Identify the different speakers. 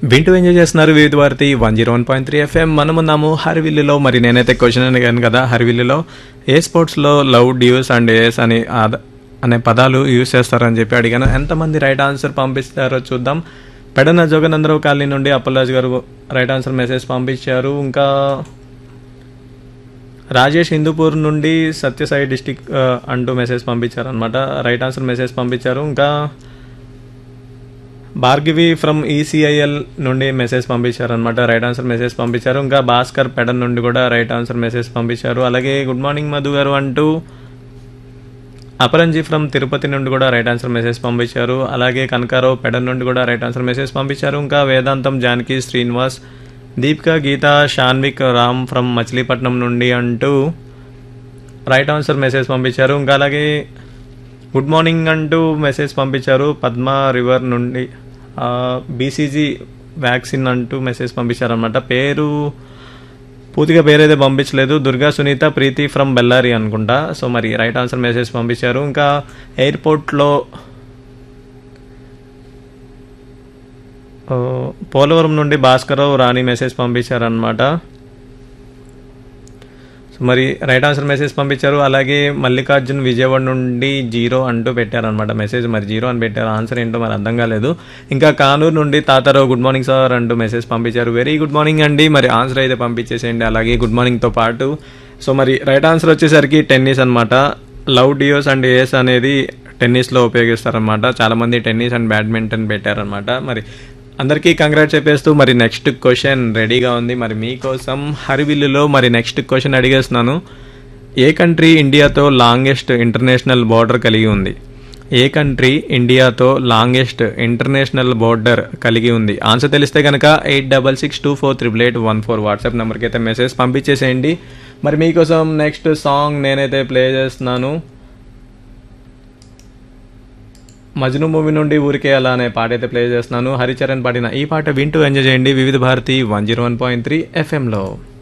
Speaker 1: వింటూ ఎంజాయ్ చేస్తున్నారు Vividh Bharati one zero one point three FM మనమున్నాము హరివిల్లులో మరి నేనైతే క్వశ్చన్ అడిగాను కదా హరివిల్లులో ఏ స్పోర్ట్స్లో లవ్ డ్యూస్ అండ్ ఏస్ అని ఆద- అనే పదాలు యూజ్ చేస్తారని చెప్పి అడిగాను ఎంతమంది రైట్ ఆన్సర్ పంపిస్తారో చూద్దాం పెడన జోగనందరావు కాలనీ నుండి అప్పలరాజు గారు రైట్ ఆన్సర్ మెసేజ్ పంపించారు ఇంకా రాజేష్ హిందూపూర్ నుండి సత్యసాయి డిస్టిక్ అంటూ మెసేజ్ పంపించారు అనమాట రైట్ ఆన్సర్ మెసేజ్ పంపించారు ఇంకా భార్గవి ఫ్రమ్ ఈసీఐఎల్ నుండి మెసేజ్ పంపించారు అనమాట రైట్ ఆన్సర్ మెసేజ్ పంపించారు ఇంకా భాస్కర్ పెడన్ నుండి కూడా రైట్ ఆన్సర్ మెసేజ్ పంపించారు అలాగే గుడ్ మార్నింగ్ మధు గారు అంటూ అపరంజీ ఫ్రమ్ తిరుపతి నుండి కూడా రైట్ ఆన్సర్ మెసేజ్ పంపించారు అలాగే కనకారావు పెడన్ నుండి కూడా రైట్ ఆన్సర్ మెసేజ్ పంపించారు ఇంకా వేదాంతం జానకి శ్రీనివాస్ దీపిక గీత షాన్విక్ రామ్ ఫ్రమ్ మచిలీపట్నం నుండి అంటూ రైట్ ఆన్సర్ మెసేజ్ పంపించారు ఇంకా అలాగే గుడ్ మార్నింగ్ అంటూ మెసేజ్ పంపించారు పద్మ రివర్ నుండి బీసీజీ వ్యాక్సిన్ అంటూ మెసేజ్ పంపించారు అనమాట పేరు పూర్తిగా పేరైతే పంపించలేదు దుర్గా సునీత ప్రీతి ఫ్రమ్ బెల్లారి అనుకుంటా సో మరి రైట్ ఆన్సర్ మెసేజ్ పంపించారు ఇంకా ఎయిర్పోర్ట్లో ఆ, పోలవరం నుండి భాస్కరరావు రాణి మెసేజ్ పంపించారనమాట సో మరి రైట్ ఆన్సర్ మెసేజ్ పంపించారు అలాగే మల్లికార్జున్ విజయవాడ నుండి జీరో అంటూ పెట్టారనమాట మెసేజ్ మరి జీరో అని పెట్టారు ఆన్సర్ ఏంటో మరి అర్థం కాలేదు ఇంకా కానూరు నుండి తాతారావు గుడ్ మార్నింగ్ సార్ అంటూ మెసేజ్ పంపించారు వెరీ గుడ్ మార్నింగ్ అండి మరి ఆన్సర్ అయితే పంపించేసేయండి అలాగే గుడ్ మార్నింగ్తో పాటు సో మరి రైట్ ఆన్సర్ వచ్చేసరికి టెన్నిస్ అనమాట లవ్ డియోస్ అండ్ ఏస్ అనేది టెన్నిస్లో ఉపయోగిస్తారనమాట చాలామంది టెన్నిస్ అండ్ బ్యాడ్మింటన్ పెట్టారనమాట మరి అందరికీ కంగ్రాట్ చెప్పేస్తూ మరి నెక్స్ట్ క్వశ్చన్ రెడీగా ఉంది మరి మీకోసం హరివిల్లులో మరి నెక్స్ట్ క్వశ్చన్ అడిగేస్తున్నాను ఏ కంట్రీ ఇండియాతో లాంగెస్ట్ ఇంటర్నేషనల్ బార్డర్ కలిగి ఉంది ఏ కంట్రీ ఇండియాతో లాంగెస్ట్ ఇంటర్నేషనల్ బోర్డర్ కలిగి ఉంది ఆన్సర్ తెలిస్తే కనుక eight double six two four triple eight one four WhatsApp నెంబర్కి అయితే మెసేజ్ పంపించేసేయండి మరి మీకోసం నెక్స్ట్ సాంగ్ నేనైతే ప్లే చేస్తున్నాను మజ్ను మూవీ నుండి ఊరికే అలా అనే పాట అయితే ప్లే చేస్తున్నాను హరిచరణ్ పాడిన ఈ పాట వింటూ ఎంజాయ్ చేయండి Vividh Bharati one zero one point three ఎఫ్ఎంలో